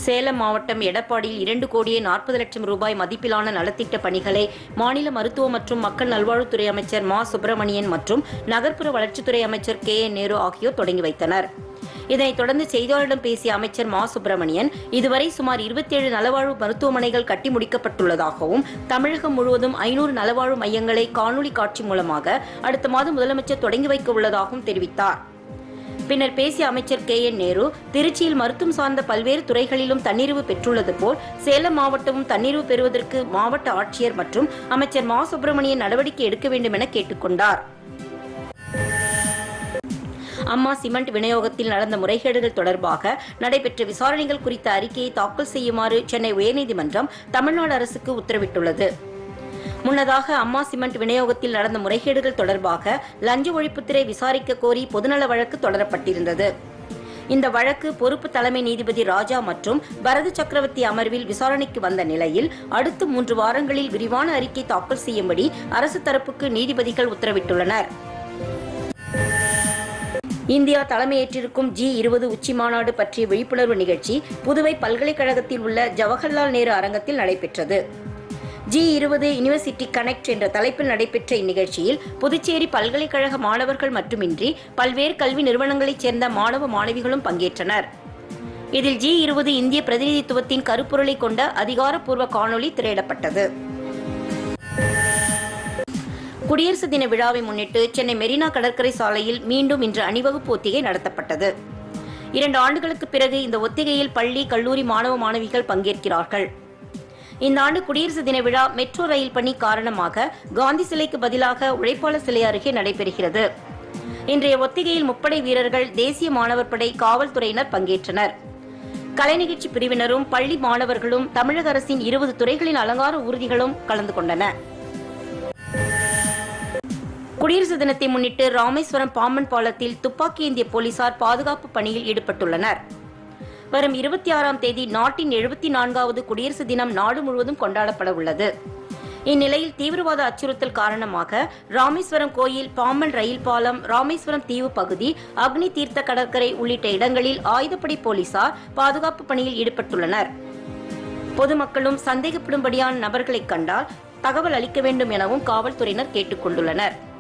சேலம் மாவட்டம் எடப்பாடியில் இரண்டு கோடியே நாற்பது லட்சம் ரூபாய் மதிப்பிலான நலத்திட்ட பணிகளை மாநில மருத்துவ மற்றும் மக்கள் நல்வாழ்வுத்துறை அமைச்சர் மா சுப்பிரமணியன் மற்றும் நகர்ப்புற வளர்ச்சித்துறை அமைச்சர் கே என் நேரு ஆகியோர் தொடங்கி வைத்தனர் இதனைத் தொடர்ந்து செய்தியாளர்களிடம் பேசிய அமைச்சர் மா சுப்பிரமணியன் இதுவரை சுமார் 27 நலவாழ்வு மருத்துவமனைகள் கட்டி முடிக்கப்பட்டுள்ளதாகவும் தமிழகம் முழுவதும் ஐநூறு நலவாழ்வு மையங்களை காணொலி காட்சி மூலமாக அடுத்த மாதம் முதலமைச்சர் தொடங்கி வைக்க உள்ளதாகவும் தெரிவித்தார் பின்னர் பேசிய அமைச்சர் கே என் நேரு திருச்சியில் மருத்துவம் சார்ந்த பல்வேறு துறைகளிலும் தன்னிறைவு பெற்றுள்ளது போல் சேலம் மாவட்டமும் தன்னிறைவு பெறுவதற்கு மாவட்ட ஆட்சியர் மற்றும் அமைச்சர் மா சுப்பிரமணியன் நடவடிக்கை எடுக்க வேண்டும் என கேட்டுக்கொண்டார் அம்மா சிமெண்ட் விநியோகத்தில் நடந்த முறைகேடுகள் தொடர்பாக நடைபெற்ற விசாரணைகள் குறித்த அறிக்கையை தாக்கல் செய்யுமாறு சென்னை உயர்நீதிமன்றம் தமிழ்நாடு அரசுக்கு உத்தரவிட்டுள்ளது முன்னதாக அம்மா சிமெண்ட் விநியோகத்தில் நடந்த முறைகேடுகள் தொடர்பாக லஞ்ச ஒழிப்புத்துறை விசாரிக்க கோரி பொதுநல வழக்கு தொடரப்பட்டிருந்தது இந்த வழக்கு பொறுப்பு தலைமை நீதிபதி ராஜா மற்றும் பரத சக்கரவர்த்தி அமர்வில் விசாரணைக்கு வந்த நிலையில் அடுத்த மூன்று வாரங்களில் விரிவான அறிக்கை தாக்கல் செய்யும்படி அரசு தரப்புக்கு நீதிபதிகள் உத்தரவிட்டுள்ளனர் இந்தியா தலைமையேற்றிருக்கும் ஜி இருபது உச்சி மாநாடு பற்றிய விழிப்புணர்வு நிகழ்ச்சி புதுவை பல்கலைக்கழகத்தில் உள்ள ஜவஹர்லால் நேரு அரங்கத்தில் நடைபெற்றது ஜி இருபது யுனிவர்சிட்டி கனெக்ட் என்ற தலைப்பில் நடைபெற்ற இந்நிகழ்ச்சியில் புதுச்சேரி பல்கலைக்கழக மாணவர்கள் மட்டுமின்றி பல்வேறு கல்வி நிறுவனங்களைச் சேர்ந்த மாணவ மாணவிகளும் பங்கேற்றனர் இதில் ஜி இருபது இந்திய பிரதிநிதித்துவத்தின் கருப்பொருளை கொண்ட அதிகாரப்பூர்வ காணொலி திரையிடப்பட்டது குடியரசு தின விழாவை முன்னிட்டு சென்னை மெரினா கடற்கரை சாலையில் மீண்டும் இன்று அணிவகுப்பு ஒத்திகை நடத்தப்பட்டது இரண்டு ஆண்டுகளுக்கு பிறகு இந்த ஒத்திகையில் பள்ளி கல்லூரி மாணவ மாணவிகள் பங்கேற்கிறார்கள் இந்த ஆண்டு குடியரசு தின விழா மெட்ரோ ரயில் பணி காரணமாக காந்தி சிலைக்கு பதிலாக உழைப்பாளர் சிலை அருகே நடைபெறுகிறது இன்றைய ஒத்திகையில் முப்படை வீரர்கள் தேசிய மாணவர் படை காவல்துறையினர் பங்கேற்றனர் கலைநிகழ்ச்சி பிரிவினரும் பள்ளி மாணவர்களும் தமிழக அரசின் இருபது துறைகளின் அலங்கார ஊர்திகளும் கலந்து கொண்டன குடியரசு தினத்தை முன்னிட்டு ராமேஸ்வரம் பாம்பன் பாலத்தில் துப்பாக்கி ஏந்திய போலீசார் பாதுகாப்பு பணியில் ஈடுபட்டுள்ளனர் வரும் இருபத்தி ஆறாம் தேதி நாட்டின் எழுபத்தி நான்காவது குடியரசு தினம் நாடு முழுவதும் கொண்டாடப்பட உள்ளது இந்நிலையில் தீவிரவாத அச்சுறுத்தல் காரணமாக ராமேஸ்வரம் கோயில் பாம்பன் ரயில் பாலம் ராமேஸ்வரம் தீவு பகுதி அக்னி தீர்த்த கடற்கரை உள்ளிட்ட இடங்களில் ஆயுதப்படை போலீசார் பாதுகாப்பு பணியில் ஈடுபட்டுள்ளனர் பொதுமக்களும் சந்தேகப்படும்படியான நபர்களைக் கண்டால் தகவல் அளிக்க வேண்டும் எனவும் காவல்துறையினர் கேட்டுக் கொண்டுள்ளனர்